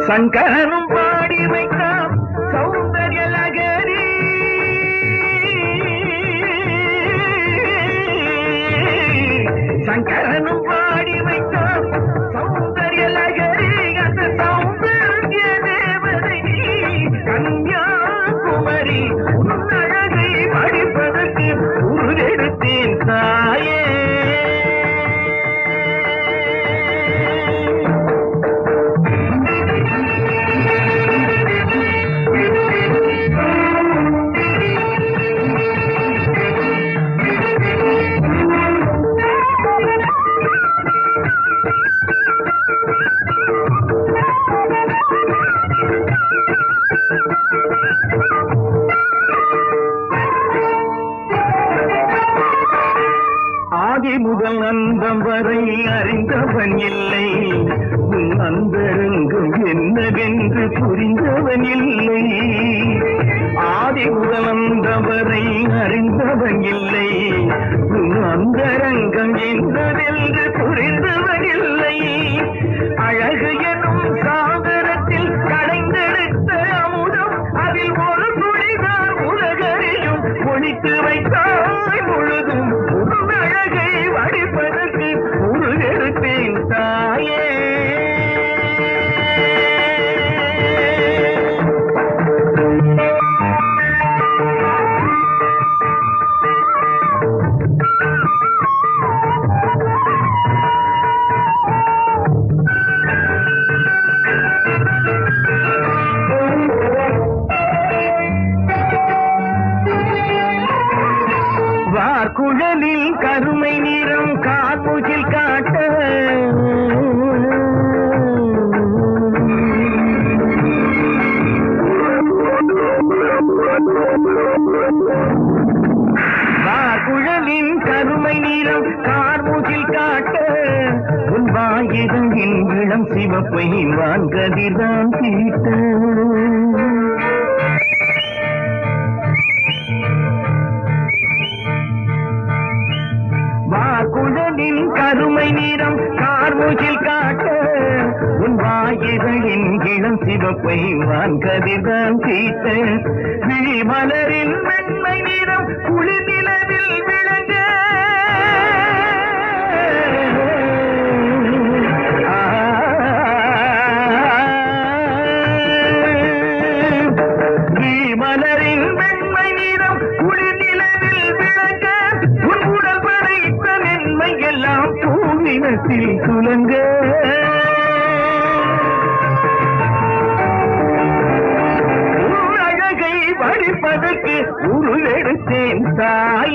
சங்கரனும் பாடி வைத்தான் சௌந்தர்ய லகரி சங்கரனும் பாடி வைத்தான் சௌந்தர்ய லகரி அந்த சௌந்தர்ய தேவதை கன்யாகுமரி உன் அழகை படிப்பதற்கு உருவெடுத்தேன் தாயே ஆதி முதல் அந்தம் வரை அறிந்தவன் இல்லை உன் அந்தரங்கம் என்னவென்று புரிந்தவன் இல்லை ஆதி முதல் அந்தம் வரை அறிந்தவன் இல்லை உன் அந்தரங்கம் என்னவென்று புரிந்தவன் இல்லை அழகு எனும் சாகரத்தில் கடைந்தெடுத்த அமுதம் அதில் ஒரு துளிதான் உலகறியும் ஒழித்து வைத்தாய் முழுதும் உன் அழகை வடிப்பதற்கு உருகெடுத்தேன் தாயே வார்குழலில் கருமை நிறம் கார்முகில் காட்ட வார்குழலின் கருமை நிறம் கார்முகில் காட்ட உன் வாயிரங்கின் இளம் சிவப்பை வான்கதிர்தான் தீட்ட வாக்குழலின் கருமை நிறம் கார்முகில் காட்ட உன் வாயிகளின் இளம் சிவப்பை வான்கதிர்தான் தீட்ட விழிமலரின் வெண்மை நிறம் குளிர்நிலவில் விளங்க மலரின் வெண்மை நிறம் குளிர்நிலவில் விளங்க உன் உடல் படைத்த மென்மை எல்லாம் பூவினத்தில் துலங்க உன் அழகை வடிப்பதற்கு உருவெடுத்தேன் தாய்